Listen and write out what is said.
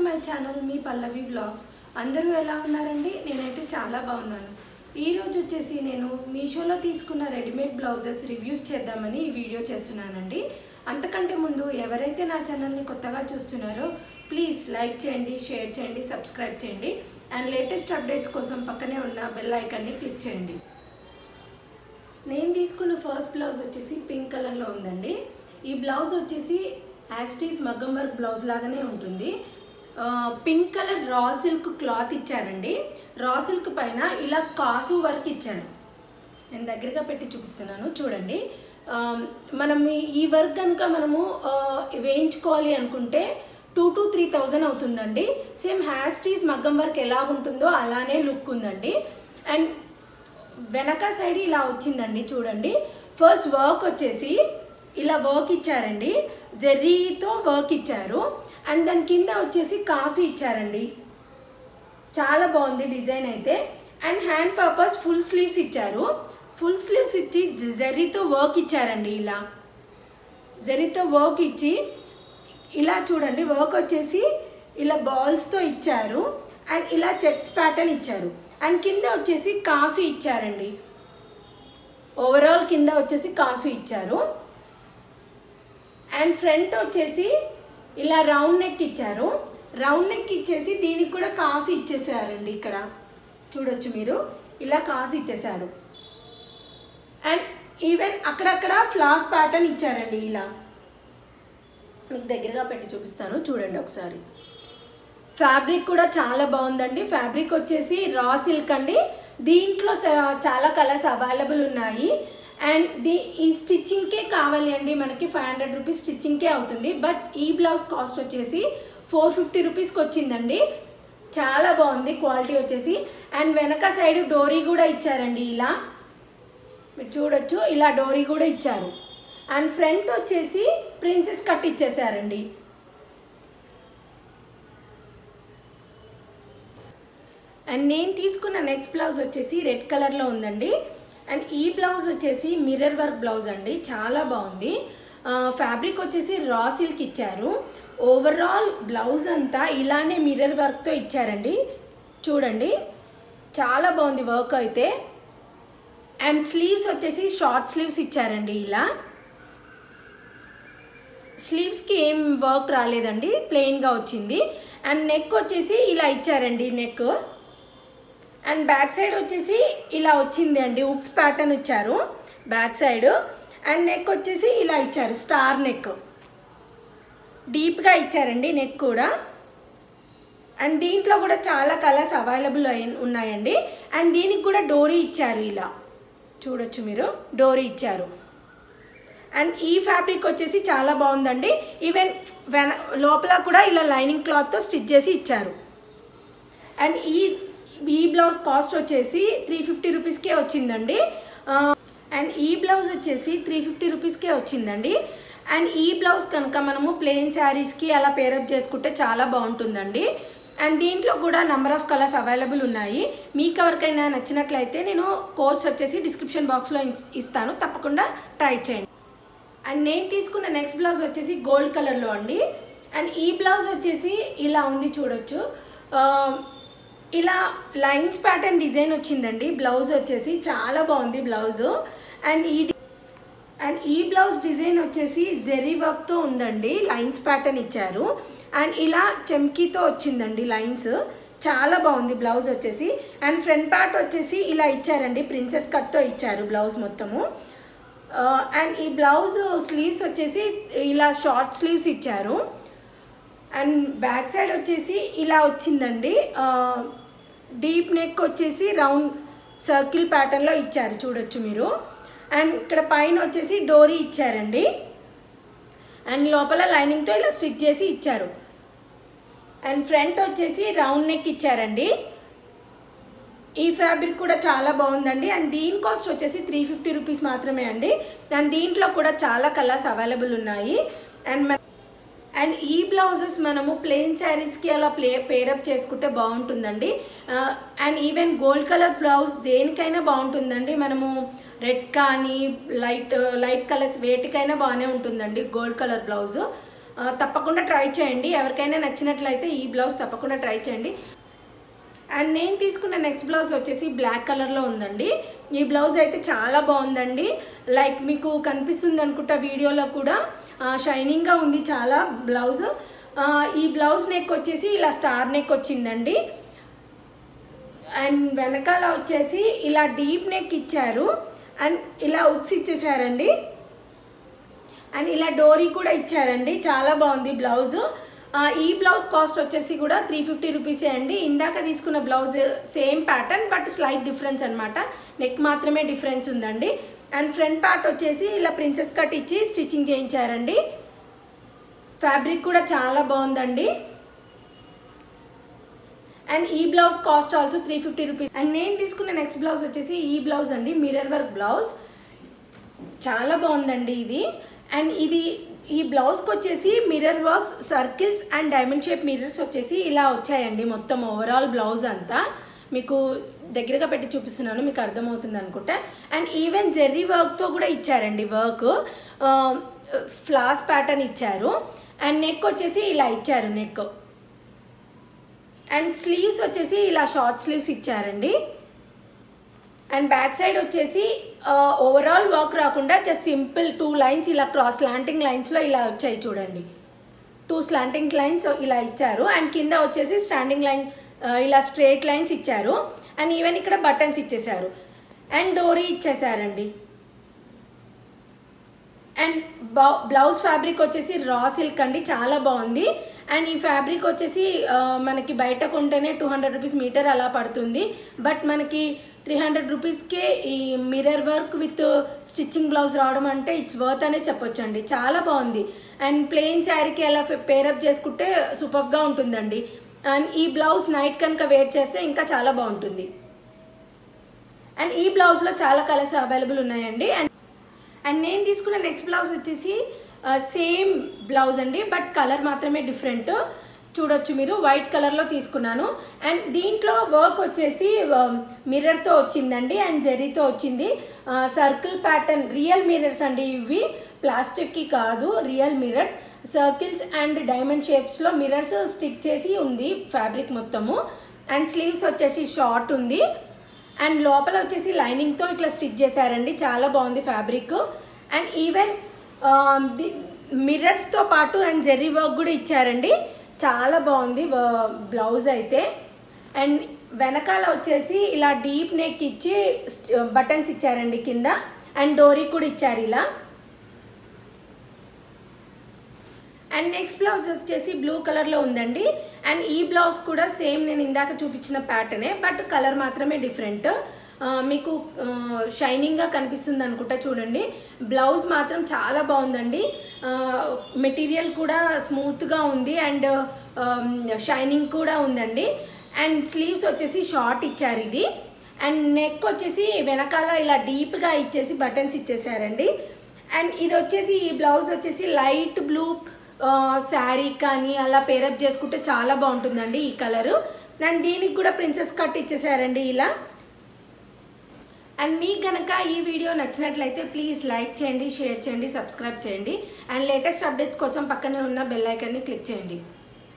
my channel మీ Pallavi vlogs అందరూ ఎలా ఉన్నారండి నేనైతే చాలా బాగున్నాను ఈ రోజు వచ్చేసి నేను మీషోలో తీసుకున్న రెడీమేడ్ బ్లౌజెస్ రివ్యూస్ చేద్దామని ఈ వీడియో చేస్తున్నానండి అంతకంటే ముందు ఎవరైతే నా ఛానల్ని కొత్తగా చూస్తున్నారో ప్లీజ్ లైక్ చేయండి షేర్ చేయండి సబ్స్క్రైబ్ చేయండి అండ్ లేటెస్ట్ అప్డేట్స్ కోసం పక్కనే ఉన్న బెల్ ఐకాన్ని క్లిక్ చేయండి నేను తీసుకున్న ఫస్ట్ బ్లౌజ్ వచ్చేసి పింక్ కలర్లో ఉందండి ఈ బ్లౌజ్ వచ్చేసి యాస్టీస్ మగ్గం వర్క్ బ్లౌజ్ లాగానే ఉంటుంది ఆ, pink colour raw silk cloth ఇచ్చారండి రా సిల్క్ పైన ఇలా కాసు వర్క్ ఇచ్చారు నేను దగ్గరగా పెట్టి చూపిస్తున్నాను చూడండి ఆ, మనం ఈ- ఈ వర్క్ కనుక మనము ఆ, వేయించుకోవాలి అనుకుంటే టూ టు త్రీ థౌజండ్ అవుతుందండి సేమ్ హ్యాస్టీస్ మగ్గం వర్క్ ఎలా ఉంటుందో అలానే లుక్ ఉందండి అండ్ వెనక సైడ్ ఇలా వచ్చిందండి చూడండి ఫస్ట్ వర్క్ వచ్చేసి ఇలా వర్క్ ఇచ్చారండి జెర్రీతో వర్క్ ఇచ్చారు అండ్ దాని కింద వచ్చేసి కాసు ఇచ్చారండి చాలా బాగుంది డిజైన్ అయితే and hand purpose full sleeves ఇచ్చారు ఫుల్ స్లీవ్స్ ఇచ్చి జెర్రీతో వర్క్ ఇచ్చారండి ఇలా జెర్రీతో వర్క్ ఇచ్చి ఇలా చూడండి వర్క్ వచ్చేసి ఇలా బాల్స్తో ఇచ్చారు అండ్ ఇలా చెక్స్ ప్యాటర్న్ ఇచ్చారు అండ్ కింద వచ్చేసి కాసు ఇచ్చారండి ఓవరాల్ కింద వచ్చేసి కాసు ఇచ్చారు అండ్ ఫ్రంట్ వచ్చేసి ఇలా రౌండ్ నెక్ ఇచ్చారు రౌండ్ నెక్ ఇచ్చేసి దీనికి కూడా కాసు ఇచ్చేసారండి ఇక్కడ చూడొచ్చు మీరు ఇలా కాసు ఇచ్చేసారు అండ్ ఈవెన్ అక్కడక్కడ ఫ్లాస్ ప్యాటర్న్ ఇచ్చారండి ఇలా మీకు దగ్గరగా పెట్టి చూపిస్తాను చూడండి ఒకసారి ఫ్యాబ్రిక్ కూడా చాలా బాగుందండి ఫ్యాబ్రిక్ వచ్చేసి రా సిల్క్ అండి దీంట్లో స- చాలా కలర్స్ అవైలబుల్ ఉన్నాయి అండ్ దీ ఈ స్టిచ్చింగ్కే కావాలి అండి మనకి ఫైవ్ హండ్రెడ్ రూపీస్ స్టిచ్చింగ్కే అవుతుంది బట్ ఈ బ్లౌజ్ కాస్ట్ వచ్చేసి ఫోర్ ఫిఫ్టీ రూపీస్కి వచ్చిందండి చాలా బాగుంది క్వాలిటీ వచ్చేసి అండ్ వెనక సైడ్ డోరీ కూడా ఇచ్చారండి ఇలా మీరు చూడొచ్చు ఇలా డోరీ కూడా ఇచ్చారు అండ్ ఫ్రంట్ వచ్చేసి ప్రిన్సెస్ కట్ ఇచ్చేసారండి అండ్ నేను తీసుకున్న నెక్స్ట్ బ్లౌజ్ వచ్చేసి రెడ్ కలర్లో ఉందండి అండ్ ఈ బ్లౌజ్ వచ్చేసి మిర్రర్ వర్క్ బ్లౌజ్ అండి చాలా బాగుంది ఫ్యాబ్రిక్ వచ్చేసి రా సిల్క్ ఇచ్చారు ఓవరాల్ బ్లౌజ్ అంతా ఇలానే మిర్రర్ వర్క్తో ఇచ్చారండి చూడండి చాలా బాగుంది వర్క్ అయితే అండ్ స్లీవ్స్ వచ్చేసి షార్ట్ స్లీవ్స్ ఇచ్చారండి ఇలా స్లీవ్స్కి ఏం వర్క్ రాలేదండి ప్లెయిన్గా వచ్చింది అండ్ నెక్ వచ్చేసి ఇలా ఇచ్చారండి నెక్ అండ్ బ్యాక్ సైడ్ వచ్చేసి ఇలా వచ్చింది అండి ఉక్స్ ప్యాటర్న్ ఇచ్చారు బ్యాక్ సైడ్ అండ్ నెక్ వచ్చేసి ఇలా ఇచ్చారు స్టార్ నెక్ డీప్గా ఇచ్చారండి నెక్ కూడా అండ్ దీంట్లో కూడా చాలా కలర్స్ అవైలబుల్ అయి ఉన్నాయండి అండ్ దీనికి కూడా డోరీ ఇచ్చారు ఇలా చూడొచ్చు మీరు డోరీ ఇచ్చారు అండ్ ఈ ఫ్యాబ్రిక్ వచ్చేసి చాలా బాగుందండి ఈవెన్ వెన లోపల కూడా ఇలా లైనింగ్ క్లాత్తో స్టిచ్ చేసి ఇచ్చారు అండ్ ఈ ఈ బ్లౌజ్ కాస్ట్ వచ్చేసి త్రీ ఫిఫ్టీ రూపీస్కే వచ్చిందండి ఆ, అండ్ ఈ బ్లౌజ్ వచ్చేసి త్రీ ఫిఫ్టీ రూపీస్కే వచ్చిందండి అండ్ ఈ బ్లౌజ్ కనుక మనము ప్లెయిన్ శారీస్కి అలా పేరప్ చేసుకుంటే చాలా బాగుంటుందండి అండ్ దీంట్లో కూడా నెంబర్ ఆఫ్ కలర్స్ అవైలబుల్ ఉన్నాయి మీకు ఎవరికైనా నచ్చినట్లయితే నేను కోడ్స్ వచ్చేసి డిస్క్రిప్షన్ బాక్స్లో ఇస్తాను తప్పకుండా ట్రై చేయండి అండ్ నేను తీసుకున్న నెక్స్ట్ బ్లౌజ్ వచ్చేసి గోల్డ్ కలర్లో అండి అండ్ ఈ బ్లౌజ్ వచ్చేసి ఇలా ఉంది చూడొచ్చు ఆ, ఇలా లైన్స్ ప్యాటర్న్ డిజైన్ వచ్చిందండి బ్లౌజ్ వచ్చేసి చాలా బాగుంది బ్లౌజ్ అండ్ ఈ డి- అండ్ ఈ బ్లౌజ్ డిజైన్ వచ్చేసి జెరీ వర్క్తో ఉందండి లైన్స్ ప్యాటర్న్ ఇచ్చారు అండ్ ఇలా చెమ్కీతో వచ్చిందండి లైన్స్ చాలా బాగుంది బ్లౌజ్ వచ్చేసి అండ్ ఫ్రంట్ పార్ట్ వచ్చేసి ఇలా ఇచ్చారండి ప్రిన్సెస్ కట్తో ఇచ్చారు బ్లౌజ్ మొత్తము ఆ, అండ్ ఈ బ్లౌజ్ స్లీవ్స్ వచ్చేసి ఇలా షార్ట్ స్లీవ్స్ ఇచ్చారు అండ్ బ్యాక్ సైడ్ వచ్చేసి ఇలా వచ్చిందండి ఆ, డీప్ నెక్ వచ్చేసి రౌండ్ సర్కిల్ ప్యాటర్న్లో ఇచ్చారు చూడొచ్చు మీరు అండ్ ఇక్కడ పైన వచ్చేసి డోరీ ఇచ్చారండి అండ్ లోపల లైనింగ్తో ఇలా స్టిచ్ చేసి ఇచ్చారు అండ్ ఫ్రంట్ వచ్చేసి రౌండ్ నెక్ ఇచ్చారండి ఈ ఫ్యాబ్రిక్ కూడా చాలా బాగుందండి అండ్ దీని కాస్ట్ వచ్చేసి త్రీ ఫిఫ్టీ రూపీస్ మాత్రమే అండి అండ్ దీంట్లో కూడా చాలా కలర్స్ అవైలబుల్ ఉన్నాయి అండ్ మన అండ్ ఈ బ్లౌజెస్ మనము ప్లెయిన్ శారీస్కి అలా ప్లే పేరప్ చేసుకుంటే బాగుంటుందండి ఆ, and even gold colour blouse దేనికైనా బాగుంటుందండి మనము రెడ్ కానీ లైట్ లైట్ కలర్స్ వేటికైనా బాగానే ఉంటుందండి గోల్డ్ కలర్ బ్లౌజ్ ఆ, తప్పకుండా ట్రై చేయండి ఎవరికైనా నచ్చినట్లయితే ఈ బ్లౌజ్ తప్పకుండా ట్రై చేయండి అండ్ నేను తీసుకున్న నెక్స్ట్ బ్లౌజ్ వచ్చేసి బ్లాక్ కలర్లో ఉందండి ఈ బ్లౌజ్ అయితే చాలా బాగుందండి లైక్ మీకు కనిపిస్తుంది అనుకుంటా వీడియోలో కూడా షైనింగ్గా ఉంది చాలా బ్లౌజ్ ఆ, ఈ బ్లౌజ్ నెక్ వచ్చేసి ఇలా స్టార్ నెక్ వచ్చిందండి అండ్ వెనకాల వచ్చేసి ఇలా డీప్ నెక్ ఇచ్చారు అండ్ ఇలా ఉక్స్ ఇచ్చేసారండి అండ్ ఇలా డోరీ కూడా ఇచ్చారండి చాలా బాగుంది బ్లౌజ్ ఆ, ఈ బ్లౌజ్ కాస్ట్ వచ్చేసి కూడా త్రీ ఫిఫ్టీ రూపీసే అండి ఇందాక తీసుకున్న blouse same pattern but slight difference అనమాట నెక్ మాత్రమే డిఫరెన్స్ ఉందండి అండ్ ఫ్రంట్ పార్ట్ వచ్చేసి ఇలా ప్రిన్సెస్ కట్ ఇచ్చి స్టిచ్చింగ్ చేయించారండి ఫ్యాబ్రిక్ కూడా చాలా బాగుందండి అండ్ ఈ blouse cost also three fifty rupees and నేను తీసుకున్న నెక్స్ట్ బ్లౌజ్ వచ్చేసి ఈ బ్లౌజ్ అండి మిర్రర్ వర్క్ బ్లౌజ్ చాలా బాగుందండి ఇది అండ్ ఇది ఈ బ్లౌజ్కి వచ్చేసి mirror works circles and diamond shape mirrors వచ్చేసి ఇలా వచ్చాయండి మొత్తం ఓవరాల్ బ్లౌజ్ అంతా మీకు దగ్గరగా పెట్టి చూపిస్తున్నాను మీకు అర్థమవుతుంది అనుకుంటా అండ్ ఈవెన్ జెర్రీ వర్క్తో కూడా ఇచ్చారండి వర్క్ ఫ్లాస్ ప్యాటర్న్ ఇచ్చారు అండ్ నెక్ వచ్చేసి ఇలా ఇచ్చారు నెక్ అండ్ స్లీవ్స్ వచ్చేసి ఇలా షార్ట్ స్లీవ్స్ ఇచ్చారండి అండ్ బ్యాక్ సైడ్ వచ్చేసి ఓవరాల్ వర్క్ రాకుండా జస్ట్ సింపుల్ టూ లైన్స్ ఇలా క్రాస్ స్లాంటింగ్ లైన్స్లో ఇలా వచ్చాయి చూడండి టూ స్లాంటింగ్ లైన్స్ ఇలా ఇచ్చారు అండ్ కింద వచ్చేసి స్టాండింగ్ లైన్ ఇలా స్ట్రేట్ లైన్స్ ఇచ్చారు అండ్ ఈవెన్ ఇక్కడ బటన్స్ ఇచ్చేసారు అండ్ డోరీ ఇచ్చేసారండి అండ్ బ్లౌజ్ ఫ్యాబ్రిక్ వచ్చేసి రా సిల్క్ అండి చాలా బాగుంది అండ్ ఈ ఫ్యాబ్రిక్ వచ్చేసి ఆ, మనకి బయట కొంటేనే టూ హండ్రెడ్ రూపీస్ మీటర్ అలా పడుతుంది బట్ మనకి త్రీ హండ్రెడ్ రూపీస్కే ఈ mirror work with stitching blouse రావడం అంటే ఇట్స్ వర్త్ అనే చెప్పొచ్చండి చాలా బాగుంది అండ్ ప్లెయిన్ శారీకి అలా పేరప్ చేసుకుంటే సూపర్గా ఉంటుందండి అండ్ ఈ బ్లౌజ్ నైట్ కనుక వేర్ చేస్తే ఇంకా చాలా బాగుంటుంది అండ్ ఈ బ్లౌజ్లో చాలా కలర్స్ అవైలబుల్ ఉన్నాయండి అండ్ అండ్ నేను తీసుకున్న నెక్స్ట్ బ్లౌజ్ వచ్చేసి సేమ్ బ్లౌజ్ అండి బట్ కలర్ మాత్రమే డిఫరెంట్ చూడొచ్చు మీరు వైట్ కలర్లో తీసుకున్నాను అండ్ దీంట్లో వర్క్ వచ్చేసి మిర్రర్తో వచ్చిందండి అండ్ జెరీతో వచ్చింది సర్కిల్ ప్యాటర్న్ రియల్ మిర్రర్స్ అండి ఇవి ప్లాస్టిక్కి కాదు real mirrors circles and diamond షేప్స్లో మిర్రర్స్ స్టిక్ చేసి ఉంది ఫ్యాబ్రిక్ మొత్తము అండ్ స్లీవ్స్ వచ్చేసి షార్ట్ ఉంది అండ్ లోపల వచ్చేసి లైనింగ్తో ఇట్లా స్టిచ్ చేశారండి చాలా బాగుంది ఫ్యాబ్రిక్ అండ్ ఈవెన్ మిర్రర్స్తో పాటు అండ్ జెర్రీ వర్క్ కూడా ఇచ్చారండి చాలా బాగుంది బ్లౌజ్ అయితే అండ్ వెనకాల వచ్చేసి ఇలా డీప్ నెక్ ఇచ్చి బటన్స్ ఇచ్చారండి కింద అండ్ డోరీ కూడా ఇచ్చారు ఇలా అండ్ నెక్స్ట్ బ్లౌజ్ వచ్చేసి బ్లూ కలర్లో ఉందండి అండ్ ఈ బ్లౌజ్ కూడా సేమ్ నేను ఇందాక చూపించిన ప్యాటర్నే బట్ కలర్ మాత్రమే డిఫరెంట్ మీకు షైనింగ్గా కనిపిస్తుంది అనుకుంటా చూడండి బ్లౌజ్ మాత్రం చాలా బాగుందండి మెటీరియల్ కూడా స్మూత్గా ఉంది అండ్ షైనింగ్ కూడా ఉందండి అండ్ స్లీవ్స్ వచ్చేసి షార్ట్ ఇచ్చారు ఇది అండ్ నెక్ వచ్చేసి వెనకాల ఇలా డీప్గా ఇచ్చేసి బటన్స్ ఇచ్చేసారండి అండ్ ఇది వచ్చేసి ఈ బ్లౌజ్ వచ్చేసి లైట్ బ్లూ శారీ కానీ అలా పేరప్ చేసుకుంటే చాలా బాగుంటుందండి ఈ కలరు అండ్ దీనికి కూడా ప్రిన్సెస్ కట్ ఇచ్చేసారండి ఇలా అండ్ మీకు కనుక ఈ వీడియో నచ్చినట్లయితే ప్లీజ్ లైక్ చేయండి షేర్ చేయండి సబ్స్క్రైబ్ చేయండి అండ్ లేటెస్ట్ అప్డేట్స్ కోసం పక్కనే ఉన్న బెల్ ఐకాన్ని క్లిక్ చేయండి